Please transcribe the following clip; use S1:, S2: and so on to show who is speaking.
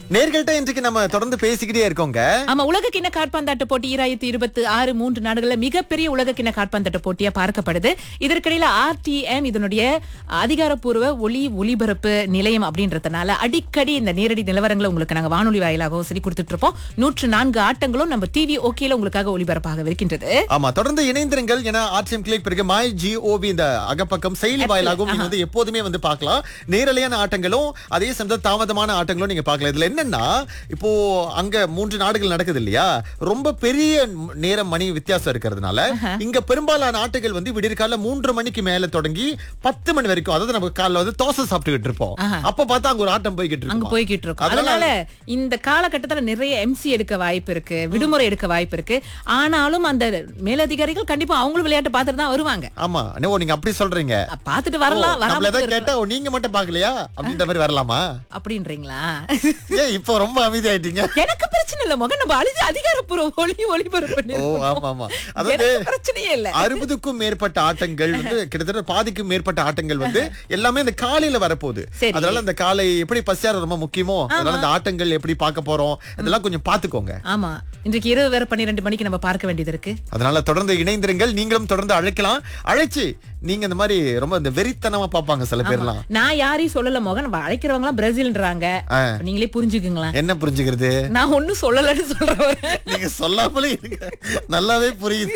S1: நேர்கள்ட்ட இன்றைக்கு நம்ம தொடர்ந்து பேசிக்கிட்டே இருக்கோங்க
S2: ஆமா உலக கிண்ண காற்பந்தாட்ட போட்டி ஈராயிரத்தி இருபத்தி ஆறு மூன்று நாடுகள்ல மிகப்பெரிய உலக கிண்ண காற்பந்தாட்ட போட்டியா பார்க்கப்படுது இதற்கிடையில ஆர்டிஎம் இதனுடைய அதிகாரப்பூர்வ ஒளி ஒளிபரப்பு நிலையம் அப்படின்றதுனால அடிக்கடி இந்த நேரடி நிலவரங்களை உங்களுக்கு நாங்க வானொலி வாயிலாகவும் சரி கொடுத்துட்டு இருப்போம் நூற்று நான்கு ஆட்டங்களும் நம்ம டிவி ஓகேல உங்களுக்காக ஒளிபரப்பாக இருக்கின்றது
S1: ஆமா தொடர்ந்து இணைந்திருங்கள் ஏன்னா ஆர்டிஎம் கிளிக் பிறகு மை ஜிஓவி இந்த அகப்பக்கம் செயலி வாயிலாகவும் நீங்க வந்து எப்போதுமே வந்து பார்க்கலாம் நேரலையான ஆட்டங்களும் அதே சமயத்தில் தாமதமான ஆட்டங்களும் நீங்க பார்க்கலாம் இதுல என்னன்னா இப்போ அங்க மூன்று நாடுகள் நடக்குது இல்லையா ரொம்ப பெரிய நேரம் மணி வித்தியாசம் இருக்கிறதுனால இங்க பெரும்பாலான ஆட்டங்கள் வந்து விடியற்கால மூன்று மணிக்கு மேல தொடங்கி பத்து மணி வரைக்கும் அதாவது நம்ம காலைல வந்து தோசை சாப்பிட்டுக்கிட்டு இருப்போம் அப்ப பார்த்தா அங்க ஒரு ஆட்டம் போய்கிட்டு
S2: அங்க
S1: இருக்கும்
S2: போய்கிட்டு இருக்கோம் அதனால இந்த காலகட்டத்துல நிறைய எம்சி எடுக்க வாய்ப்பு இருக்கு விடுமுறை எடுக்க வாய்ப்பு இருக்கு ஆனாலும் அந்த மேலதிகாரிகள் கண்டிப்பா அவங்களும் விளையாட்டு பார்த்துட்டு தான் வருவாங்க
S1: ஆமா ஓ நீங்க அப்படி சொல்றீங்க
S2: பார்த்துட்டு வரலாம்
S1: நம்மள
S2: வராம
S1: ஏதாவது கேட்டா ஓ, நீங்க மட்டும் பாக்கலையா அப்படின்ற மாதிரி வரலாமா
S2: அப்படின்றீங்களா
S1: ஏன் இப்போ ரொம்ப அமைதியாயிட்டீங்க
S2: எனக்கு பிரச்சனை இல்ல மகன் நம்ம அழிஞ்சு அதிகாரப்பூர்வ ஒளி ஒளிபரப்பு
S1: ஓ
S2: நிறுவனம்.
S1: ஆமா ஆமா அதாவது
S2: எனக்கு பிரச்சனையே இல்ல
S1: அறுபதுக்கும் மேற்பட்ட ஆட்டங்கள் வந்து கிட்டத்தட்ட பாதிக்கும் மேற்பட்ட ஆட்டங்கள் வந்து எல்லாமே இந்த காலையில வரப்போகுது
S2: சரி.
S1: அதனால இந்த காலை எப்படி பசியார ரொம்ப முக்கியமோ அதனால இந்த ஆட்டங்கள் எப்படி பார்க்க போறோம் இதெல்லாம் கொஞ்சம் பாத்துக்கோங்க
S2: ஆமா இன்றைக்கு இரவு வேற பன்னிரெண்டு மணிக்கு நம்ம பார்க்க வேண்டியது இருக்கு
S1: அதனால தொடர்ந்து இணைந்திருங்கள் நீங்களும் தொடர்ந்து அழைக்கலாம் அழைச்சு நீங்க இந்த மாதிரி ரொம்ப இந்த வெறித்தனமா பாப்பாங்க சில பேர்லாம்
S2: நான் யாரையும் சொல்லல மோகன் நம்ம அழைக்கிறவங்க எல்லாம் பிரேசில்ன்றாங்க
S1: ஆ.
S2: நீங்களே புரிஞ்சுக்குங்களேன்
S1: என்ன புரிஞ்சுக்கிறது
S2: நான் ஒண்ணும் சொல்லலன்னு சொல்றேன்
S1: நீங்க சொல்லாமலே இருங்க நல்லாவே புரியுது